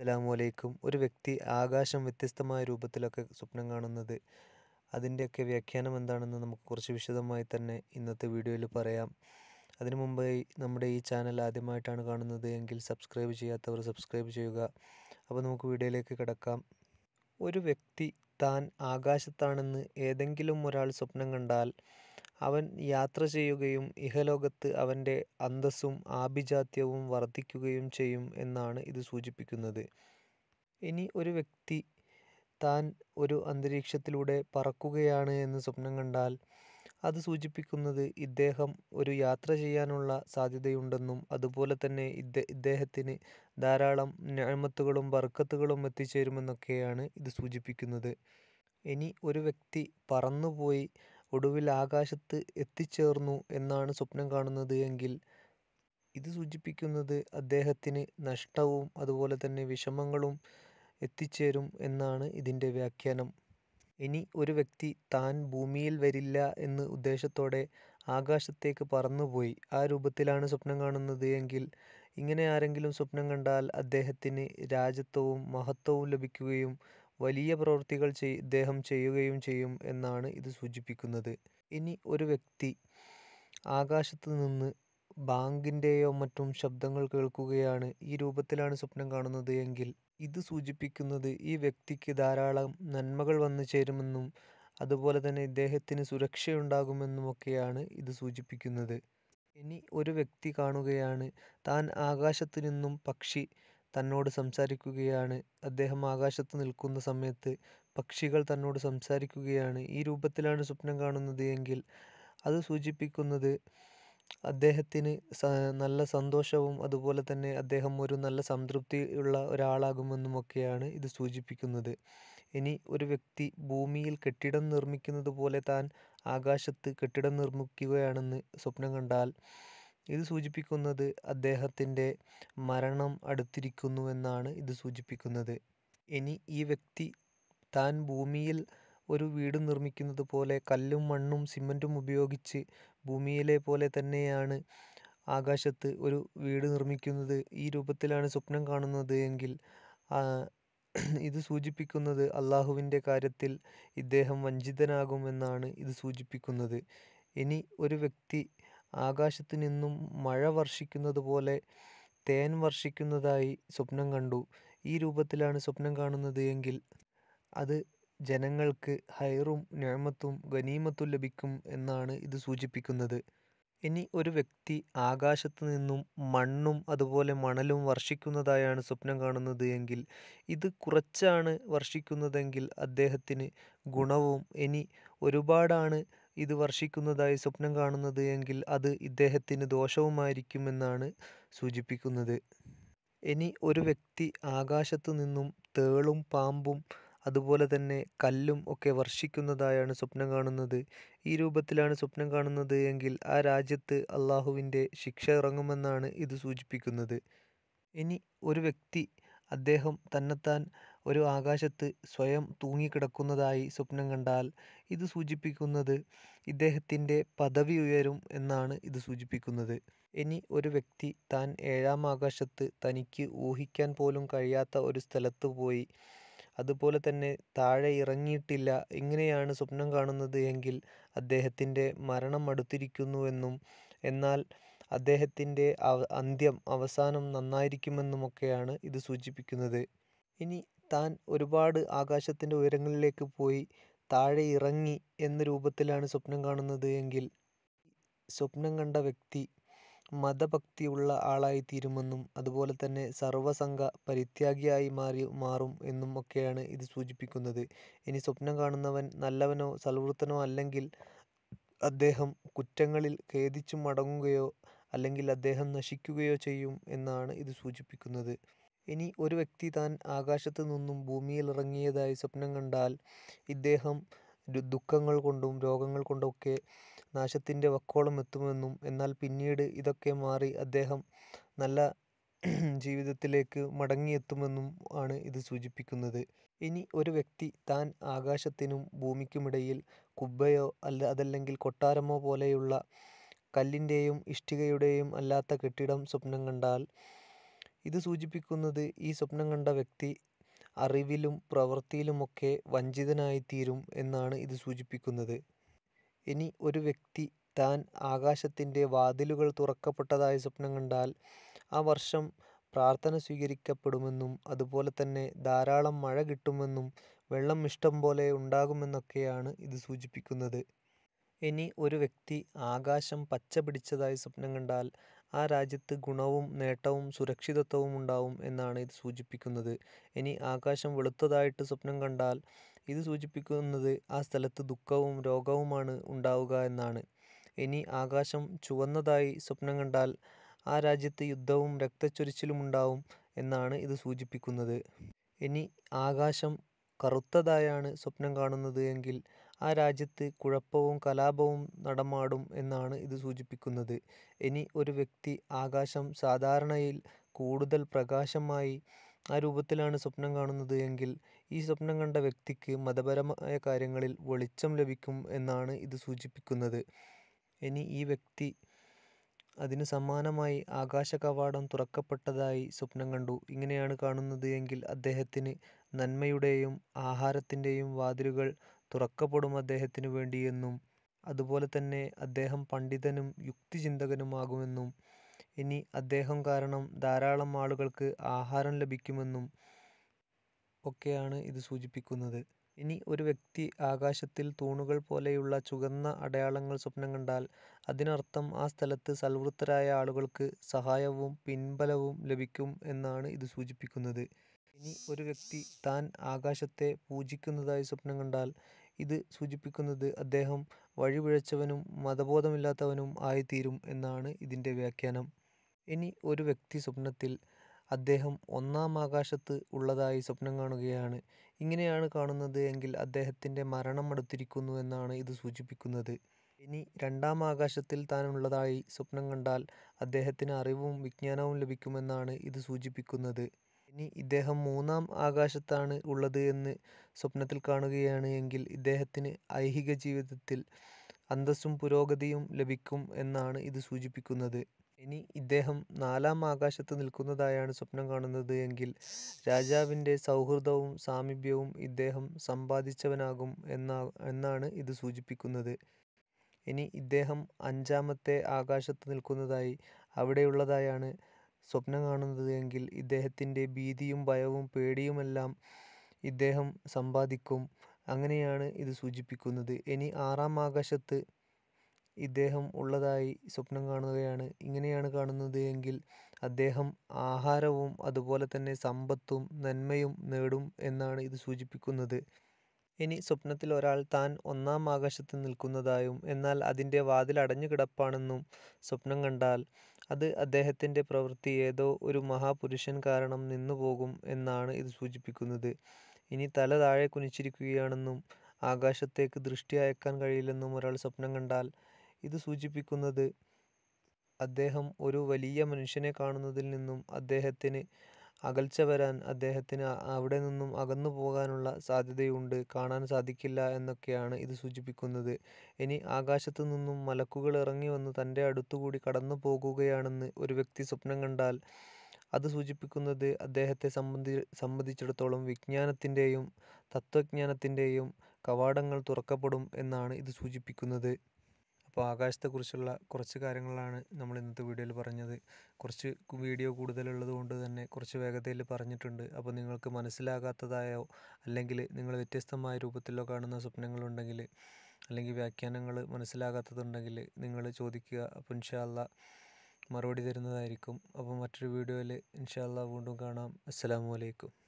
അസ്സലാമു അലൈക്കും ഒരു വ്യക്തി ആകാശം വ്യത്യസ്തമായ രൂപത്തിലൊക്കെ സ്വപ്നം കാണുന്നത് അതിൻ്റെയൊക്കെ വ്യാഖ്യാനം എന്താണെന്ന് നമുക്ക് കുറച്ച് വിശദമായി തന്നെ ഇന്നത്തെ വീഡിയോയിൽ പറയാം അതിനു മുമ്പായി നമ്മുടെ ഈ ചാനൽ ആദ്യമായിട്ടാണ് കാണുന്നത് എങ്കിൽ സബ്സ്ക്രൈബ് ചെയ്യാത്തവർ സബ്സ്ക്രൈബ് ചെയ്യുക അപ്പോൾ നമുക്ക് വീഡിയോയിലേക്ക് കിടക്കാം ഒരു വ്യക്തി താൻ ആകാശത്താണെന്ന് ഏതെങ്കിലും ഒരാൾ സ്വപ്നം കണ്ടാൽ അവൻ യാത്ര ചെയ്യുകയും ഇഹലോകത്ത് അവൻ്റെ അന്തസ്സും ആഭിജാത്യവും വർദ്ധിക്കുകയും ചെയ്യും എന്നാണ് ഇത് സൂചിപ്പിക്കുന്നത് ഇനി ഒരു വ്യക്തി താൻ ഒരു അന്തരീക്ഷത്തിലൂടെ പറക്കുകയാണ് എന്ന് സ്വപ്നം കണ്ടാൽ അത് സൂചിപ്പിക്കുന്നത് ഇദ്ദേഹം ഒരു യാത്ര ചെയ്യാനുള്ള സാധ്യതയുണ്ടെന്നും അതുപോലെ തന്നെ ഇദ്ദേ ഇദ്ദേഹത്തിന് ധാരാളം ഞാമത്തുകളും ബർക്കത്തുകളും എത്തിച്ചേരുമെന്നൊക്കെയാണ് ഇത് സൂചിപ്പിക്കുന്നത് ഇനി ഒരു വ്യക്തി പറന്നുപോയി ഒടുവിൽ ആകാശത്ത് എത്തിച്ചേർന്നു എന്നാണ് സ്വപ്നം കാണുന്നത് എങ്കിൽ ഇത് സൂചിപ്പിക്കുന്നത് അദ്ദേഹത്തിന് നഷ്ടവും അതുപോലെ തന്നെ വിഷമങ്ങളും എത്തിച്ചേരും എന്നാണ് ഇതിൻ്റെ വ്യാഖ്യാനം ഇനി ഒരു വ്യക്തി താൻ ഭൂമിയിൽ വരില്ല എന്ന് ഉദ്ദേശത്തോടെ ആകാശത്തേക്ക് പറന്നുപോയി ആ രൂപത്തിലാണ് സ്വപ്നം കാണുന്നത് എങ്കിൽ ഇങ്ങനെ ആരെങ്കിലും സ്വപ്നം കണ്ടാൽ അദ്ദേഹത്തിന് രാജത്വവും മഹത്വവും ലഭിക്കുകയും വലിയ പ്രവൃത്തികൾ ചെയ് ഇദ്ദേഹം ചെയ്യുകയും ചെയ്യും എന്നാണ് ഇത് സൂചിപ്പിക്കുന്നത് ഇനി ഒരു വ്യക്തി ആകാശത്ത് നിന്ന് ബാങ്കിൻ്റെയോ മറ്റും ശബ്ദങ്ങൾ കേൾക്കുകയാണ് ഈ രൂപത്തിലാണ് സ്വപ്നം കാണുന്നത് എങ്കിൽ ഇത് സൂചിപ്പിക്കുന്നത് ഈ വ്യക്തിക്ക് ധാരാളം നന്മകൾ വന്നു ചേരുമെന്നും അതുപോലെ തന്നെ ഇദ്ദേഹത്തിന് സുരക്ഷയുണ്ടാകുമെന്നുമൊക്കെയാണ് ഇത് സൂചിപ്പിക്കുന്നത് ഇനി ഒരു വ്യക്തി കാണുകയാണ് താൻ ആകാശത്ത് നിന്നും പക്ഷി തന്നോട് സംസാരിക്കുകയാണ് അദ്ദേഹം ആകാശത്ത് നിൽക്കുന്ന സമയത്ത് പക്ഷികൾ തന്നോട് സംസാരിക്കുകയാണ് ഈ രൂപത്തിലാണ് സ്വപ്നം കാണുന്നത് എങ്കിൽ അത് സൂചിപ്പിക്കുന്നത് അദ്ദേഹത്തിന് നല്ല സന്തോഷവും അതുപോലെ തന്നെ അദ്ദേഹം ഒരു നല്ല സംതൃപ്തി ഉള്ള ഒരാളാകുമെന്നുമൊക്കെയാണ് ഇത് സൂചിപ്പിക്കുന്നത് ഇനി ഒരു വ്യക്തി ഭൂമിയിൽ കെട്ടിടം നിർമ്മിക്കുന്നത് പോലെ താൻ ആകാശത്ത് കെട്ടിടം നിർമ്മിക്കുകയാണെന്ന് സ്വപ്നം കണ്ടാൽ ഇത് സൂചിപ്പിക്കുന്നത് അദ്ദേഹത്തിൻ്റെ മരണം അടുത്തിരിക്കുന്നു എന്നാണ് ഇത് സൂചിപ്പിക്കുന്നത് ഇനി ഈ വ്യക്തി താൻ ഭൂമിയിൽ ഒരു വീട് നിർമ്മിക്കുന്നത് പോലെ കല്ലും മണ്ണും സിമൻറ്റും ഉപയോഗിച്ച് ഭൂമിയിലെ പോലെ തന്നെയാണ് ആകാശത്ത് ഒരു വീട് നിർമ്മിക്കുന്നത് ഈ രൂപത്തിലാണ് സ്വപ്നം കാണുന്നത് എങ്കിൽ ഇത് സൂചിപ്പിക്കുന്നത് അള്ളാഹുവിൻ്റെ കാര്യത്തിൽ ഇദ്ദേഹം വഞ്ചിതനാകുമെന്നാണ് ഇത് സൂചിപ്പിക്കുന്നത് ഇനി ഒരു വ്യക്തി ആകാശത്തു നിന്നും മഴ വർഷിക്കുന്നത് പോലെ തേൻ വർഷിക്കുന്നതായി സ്വപ്നം കണ്ടു ഈ രൂപത്തിലാണ് സ്വപ്നം കാണുന്നത് എങ്കിൽ അത് ജനങ്ങൾക്ക് ഹൈറും ഞാമത്തും ഗനീമത്തും ലഭിക്കും എന്നാണ് ഇത് സൂചിപ്പിക്കുന്നത് ഇനി ഒരു വ്യക്തി ആകാശത്ത് നിന്നും മണ്ണും അതുപോലെ മണലും വർഷിക്കുന്നതായാണ് സ്വപ്നം കാണുന്നത് എങ്കിൽ ഇത് കുറച്ചാണ് വർഷിക്കുന്നതെങ്കിൽ അദ്ദേഹത്തിന് ഗുണവും ഇനി ഒരുപാടാണ് ഇത് വർഷിക്കുന്നതായി സ്വപ്നം കാണുന്നത് എങ്കിൽ അത് ഇദ്ദേഹത്തിന് ദോഷവുമായിരിക്കുമെന്നാണ് സൂചിപ്പിക്കുന്നത് ഇനി ഒരു വ്യക്തി ആകാശത്തു നിന്നും തേളും പാമ്പും അതുപോലെ തന്നെ കല്ലും ഒക്കെ വർഷിക്കുന്നതായാണ് സ്വപ്നം കാണുന്നത് ഈ രൂപത്തിലാണ് സ്വപ്നം കാണുന്നത് എങ്കിൽ ആ രാജ്യത്ത് അള്ളാഹുവിൻ്റെ ശിക്ഷ ഇറങ്ങുമെന്നാണ് ഇത് സൂചിപ്പിക്കുന്നത് ഇനി ഒരു വ്യക്തി അദ്ദേഹം തന്നെത്താൻ ഒരു ആകാശത്ത് സ്വയം തൂങ്ങിക്കിടക്കുന്നതായി സ്വപ്നം കണ്ടാൽ ഇത് സൂചിപ്പിക്കുന്നത് ഇദ്ദേഹത്തിൻ്റെ പദവി ഉയരും എന്നാണ് ഇത് സൂചിപ്പിക്കുന്നത് ഇനി ഒരു വ്യക്തി താൻ ഏഴാം ആകാശത്ത് തനിക്ക് ഊഹിക്കാൻ പോലും കഴിയാത്ത ഒരു സ്ഥലത്ത് പോയി അതുപോലെ തന്നെ താഴെ ഇറങ്ങിയിട്ടില്ല ഇങ്ങനെയാണ് സ്വപ്നം കാണുന്നത് എങ്കിൽ അദ്ദേഹത്തിൻ്റെ മരണം അടുത്തിരിക്കുന്നുവെന്നും എന്നാൽ അദ്ദേഹത്തിൻ്റെ അന്ത്യം അവസാനം നന്നായിരിക്കുമെന്നുമൊക്കെയാണ് ഇത് സൂചിപ്പിക്കുന്നത് ഇനി താൻ ഒരുപാട് ആകാശത്തിൻ്റെ ഉയരങ്ങളിലേക്ക് പോയി താഴെ ഇറങ്ങി എന്ന രൂപത്തിലാണ് സ്വപ്നം കാണുന്നത് എങ്കിൽ സ്വപ്നം കണ്ട വ്യക്തി മതഭക്തിയുള്ള ആളായി തീരുമെന്നും അതുപോലെ തന്നെ സർവ്വസംഘ പരിത്യാഗിയായി മാറി മാറും എന്നും ഒക്കെയാണ് ഇത് സൂചിപ്പിക്കുന്നത് ഇനി സ്വപ്നം കാണുന്നവൻ നല്ലവനോ സൽവൃത്തനോ അല്ലെങ്കിൽ അദ്ദേഹം കുറ്റങ്ങളിൽ ഖേദിച്ചു മടങ്ങുകയോ അല്ലെങ്കിൽ അദ്ദേഹം നശിക്കുകയോ ചെയ്യും എന്നാണ് ഇത് സൂചിപ്പിക്കുന്നത് ഇനി ഒരു വ്യക്തി താൻ ആകാശത്ത് നിന്നും ഭൂമിയിൽ ഇറങ്ങിയതായി സ്വപ്നം കണ്ടാൽ ഇദ്ദേഹം ദുഃഖങ്ങൾ കൊണ്ടും രോഗങ്ങൾ കൊണ്ടൊക്കെ നാശത്തിൻ്റെ വക്കോളം എത്തുമെന്നും എന്നാൽ പിന്നീട് ഇതൊക്കെ മാറി അദ്ദേഹം നല്ല ജീവിതത്തിലേക്ക് മടങ്ങിയെത്തുമെന്നും ആണ് ഇത് സൂചിപ്പിക്കുന്നത് ഇനി ഒരു വ്യക്തി താൻ ആകാശത്തിനും ഭൂമിക്കുമിടയിൽ കുബ്ബയോ അല്ല അതല്ലെങ്കിൽ കൊട്ടാരമോ പോലെയുള്ള കല്ലിൻ്റെയും ഇഷ്ടികയുടെയും അല്ലാത്ത കെട്ടിടം സ്വപ്നം കണ്ടാൽ ഇത് സൂചിപ്പിക്കുന്നത് ഈ സ്വപ്നം കണ്ട വ്യക്തി അറിവിലും പ്രവൃത്തിയിലുമൊക്കെ വഞ്ചിതനായിത്തീരും എന്നാണ് ഇത് സൂചിപ്പിക്കുന്നത് ഇനി ഒരു വ്യക്തി താൻ ആകാശത്തിൻ്റെ വാതിലുകൾ തുറക്കപ്പെട്ടതായി സ്വപ്നം കണ്ടാൽ ആ വർഷം പ്രാർത്ഥന സ്വീകരിക്കപ്പെടുമെന്നും അതുപോലെ തന്നെ ധാരാളം മഴ കിട്ടുമെന്നും വെള്ളം ഇഷ്ടം പോലെ ഉണ്ടാകുമെന്നൊക്കെയാണ് ഇത് സൂചിപ്പിക്കുന്നത് ഇനി ഒരു വ്യക്തി ആകാശം പച്ച പിടിച്ചതായി സ്വപ്നം കണ്ടാൽ ആ രാജ്യത്ത് ഗുണവും നേട്ടവും സുരക്ഷിതത്വവും ഉണ്ടാവും എന്നാണ് ഇത് സൂചിപ്പിക്കുന്നത് ഇനി ആകാശം വെളുത്തതായിട്ട് സ്വപ്നം കണ്ടാൽ ഇത് സൂചിപ്പിക്കുന്നത് ആ സ്ഥലത്ത് ദുഃഖവും രോഗവുമാണ് ഉണ്ടാവുക എന്നാണ് ഇനി ആകാശം ചുവന്നതായി സ്വപ്നം കണ്ടാൽ ആ രാജ്യത്ത് യുദ്ധവും രക്തച്ചൊരിച്ചിലും ഉണ്ടാവും എന്നാണ് ഇത് സൂചിപ്പിക്കുന്നത് ഇനി ആകാശം കറുത്തതായാണ് സ്വപ്നം കാണുന്നത് എങ്കിൽ ആ രാജ്യത്ത് കുഴപ്പവും കലാപവും നടമാടും എന്നാണ് ഇത് സൂചിപ്പിക്കുന്നത് ഇനി ഒരു വ്യക്തി ആകാശം സാധാരണയിൽ കൂടുതൽ പ്രകാശമായി ആ രൂപത്തിലാണ് സ്വപ്നം കാണുന്നത് എങ്കിൽ ഈ സ്വപ്നം കണ്ട വ്യക്തിക്ക് മതപരമായ കാര്യങ്ങളിൽ വെളിച്ചം ലഭിക്കും എന്നാണ് ഇത് സൂചിപ്പിക്കുന്നത് ഇനി ഈ വ്യക്തി അതിന് സമാനമായി ആകാശ കവാടം തുറക്കപ്പെട്ടതായി സ്വപ്നം കണ്ടു ഇങ്ങനെയാണ് കാണുന്നത് എങ്കിൽ അദ്ദേഹത്തിന് നന്മയുടെയും ആഹാരത്തിൻ്റെയും വാതിലുകൾ തുറക്കപ്പെടും അദ്ദേഹത്തിന് വേണ്ടിയെന്നും അതുപോലെ തന്നെ അദ്ദേഹം പണ്ഡിതനും യുക്തിചിന്തകനുമാകുമെന്നും ഇനി അദ്ദേഹം കാരണം ധാരാളം ആളുകൾക്ക് ആഹാരം ലഭിക്കുമെന്നും ഒക്കെയാണ് ഇത് സൂചിപ്പിക്കുന്നത് ഇനി ഒരു വ്യക്തി ആകാശത്തിൽ തൂണുകൾ പോലെയുള്ള ചുവന്ന അടയാളങ്ങൾ സ്വപ്നം കണ്ടാൽ അതിനർത്ഥം ആ സ്ഥലത്ത് സൽവൃത്തരായ ആളുകൾക്ക് സഹായവും പിൻബലവും ലഭിക്കും എന്നാണ് ഇത് സൂചിപ്പിക്കുന്നത് ഇനി ഒരു വ്യക്തി താൻ ആകാശത്തെ പൂജിക്കുന്നതായി സ്വപ്നം കണ്ടാൽ ഇത് സൂചിപ്പിക്കുന്നത് അദ്ദേഹം വഴിപിഴച്ചവനും മതബോധമില്ലാത്തവനും ആയിത്തീരും എന്നാണ് ഇതിൻ്റെ വ്യാഖ്യാനം ഇനി ഒരു വ്യക്തി സ്വപ്നത്തിൽ അദ്ദേഹം ഒന്നാം ആകാശത്ത് ഉള്ളതായി സ്വപ്നം കാണുകയാണ് ഇങ്ങനെയാണ് കാണുന്നത് എങ്കിൽ അദ്ദേഹത്തിൻ്റെ മരണം അടുത്തിരിക്കുന്നു എന്നാണ് ഇത് സൂചിപ്പിക്കുന്നത് ഇനി രണ്ടാം ആകാശത്തിൽ താൻ ഉള്ളതായി സ്വപ്നം കണ്ടാൽ അദ്ദേഹത്തിന് അറിവും വിജ്ഞാനവും ലഭിക്കുമെന്നാണ് ഇത് സൂചിപ്പിക്കുന്നത് ഇനി ഇദ്ദേഹം മൂന്നാം ആകാശത്താണ് ഉള്ളത് എന്ന് സ്വപ്നത്തിൽ കാണുകയാണ് എങ്കിൽ ഇദ്ദേഹത്തിന് ഐഹിക ജീവിതത്തിൽ അന്തസ്സും പുരോഗതിയും ലഭിക്കും എന്നാണ് ഇത് സൂചിപ്പിക്കുന്നത് ഇനി ഇദ്ദേഹം നാലാം ആകാശത്ത് നിൽക്കുന്നതായാണ് സ്വപ്നം കാണുന്നത് എങ്കിൽ രാജാവിൻ്റെ സൗഹൃദവും സാമീപ്യവും ഇദ്ദേഹം സമ്പാദിച്ചവനാകും എന്നാ എന്നാണ് ഇത് സൂചിപ്പിക്കുന്നത് ഇനി ഇദ്ദേഹം അഞ്ചാമത്തെ ആകാശത്ത് നിൽക്കുന്നതായി അവിടെയുള്ളതായാണ് സ്വപ്നം കാണുന്നത് എങ്കിൽ ഇദ്ദേഹത്തിൻ്റെ ഭീതിയും ഭയവും പേടിയുമെല്ലാം ഇദ്ദേഹം സമ്പാദിക്കും അങ്ങനെയാണ് ഇത് സൂചിപ്പിക്കുന്നത് ഇനി ആറാം ആകാശത്ത് ഇദ്ദേഹം ഉള്ളതായി സ്വപ്നം കാണുകയാണ് ഇങ്ങനെയാണ് കാണുന്നത് എങ്കിൽ അദ്ദേഹം ആഹാരവും അതുപോലെ തന്നെ സമ്പത്തും നന്മയും നേടും എന്നാണ് ഇത് സൂചിപ്പിക്കുന്നത് ഇനി സ്വപ്നത്തിൽ ഒരാൾ താൻ ഒന്നാം ആകാശത്ത് നിൽക്കുന്നതായും എന്നാൽ അതിൻ്റെ വാതിൽ അടഞ്ഞു കിടപ്പാണെന്നും സ്വപ്നം കണ്ടാൽ അത് അദ്ദേഹത്തിൻ്റെ പ്രവൃത്തി ഏതോ ഒരു മഹാപുരുഷൻ കാരണം നിന്നുപോകും എന്നാണ് ഇത് സൂചിപ്പിക്കുന്നത് ഇനി തല താഴെ കുനിച്ചിരിക്കുകയാണെന്നും ആകാശത്തേക്ക് ദൃഷ്ടി അയക്കാൻ കഴിയില്ലെന്നും ഒരാൾ സ്വപ്നം കണ്ടാൽ ഇത് സൂചിപ്പിക്കുന്നത് അദ്ദേഹം ഒരു വലിയ മനുഷ്യനെ കാണുന്നതിൽ നിന്നും അദ്ദേഹത്തിന് അകൽച്ച വരാൻ അദ്ദേഹത്തിന് അവിടെ നിന്നും അകന്നു പോകാനുള്ള സാധ്യതയുണ്ട് കാണാൻ സാധിക്കില്ല എന്നൊക്കെയാണ് ഇത് സൂചിപ്പിക്കുന്നത് ഇനി ആകാശത്തു നിന്നും മലക്കുകൾ ഇറങ്ങി വന്ന് തൻ്റെ അടുത്തുകൂടി കടന്നു പോകുകയാണെന്ന് ഒരു വ്യക്തി സ്വപ്നം കണ്ടാൽ അത് സൂചിപ്പിക്കുന്നത് അദ്ദേഹത്തെ സംബന്ധി സംബന്ധിച്ചിടത്തോളം വിജ്ഞാനത്തിൻ്റെയും തത്വജ്ഞാനത്തിൻ്റെയും കവാടങ്ങൾ തുറക്കപ്പെടും എന്നാണ് ഇത് സൂചിപ്പിക്കുന്നത് അപ്പോൾ ആകാശത്തെക്കുറിച്ചുള്ള കുറച്ച് കാര്യങ്ങളാണ് നമ്മൾ ഇന്നത്തെ വീഡിയോയിൽ പറഞ്ഞത് കുറച്ച് വീഡിയോ കൂടുതലുള്ളത് കൊണ്ട് തന്നെ കുറച്ച് വേഗതയിൽ പറഞ്ഞിട്ടുണ്ട് അപ്പോൾ നിങ്ങൾക്ക് മനസ്സിലാകാത്തതായോ അല്ലെങ്കിൽ നിങ്ങൾ വ്യത്യസ്തമായ രൂപത്തിലോ കാണുന്ന സ്വപ്നങ്ങളുണ്ടെങ്കിൽ അല്ലെങ്കിൽ വ്യാഖ്യാനങ്ങൾ മനസ്സിലാകാത്തതുണ്ടെങ്കിൽ നിങ്ങൾ ചോദിക്കുക അപ്പോൾ ഇൻഷാല്ല മറുപടി തരുന്നതായിരിക്കും അപ്പോൾ മറ്റൊരു വീഡിയോയിൽ ഇൻഷാല്ല വീണ്ടും കാണാം അസ്സലാമു അലൈക്കും